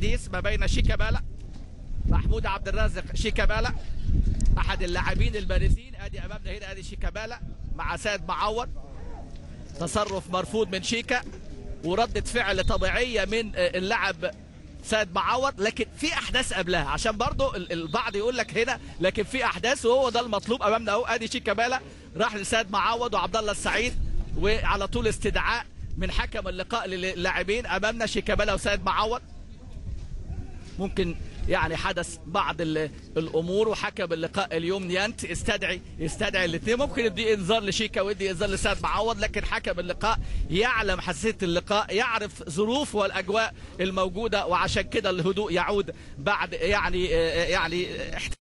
حديث ما بين شيكابالا محمود عبد الرازق شيكابالا احد اللاعبين البارزين ادي امامنا هنا ادي شيكابالا مع سيد معوض تصرف مرفوض من شيكا وردة فعل طبيعية من اللاعب سيد معوض لكن في احداث قبلها عشان برضو ال- البعض يقول لك هنا لكن في احداث وهو ده المطلوب امامنا اهو ادي شيكابالا راح لسيد معوض وعبد الله السعيد وعلى طول استدعاء من حكم اللقاء للاعبين امامنا شيكابالا وسيد معوض ممكن يعني حدث بعض ال- الامور وحكم اللقاء اليوم نيانت استدعي يستدعي الاثنين ممكن يدي انذار لشيكا ويدي انذار لسيد معوض لكن حكم اللقاء يعلم حساسيه اللقاء يعرف ظروف والاجواء الموجوده وعشان كده الهدوء يعود بعد يعني يعني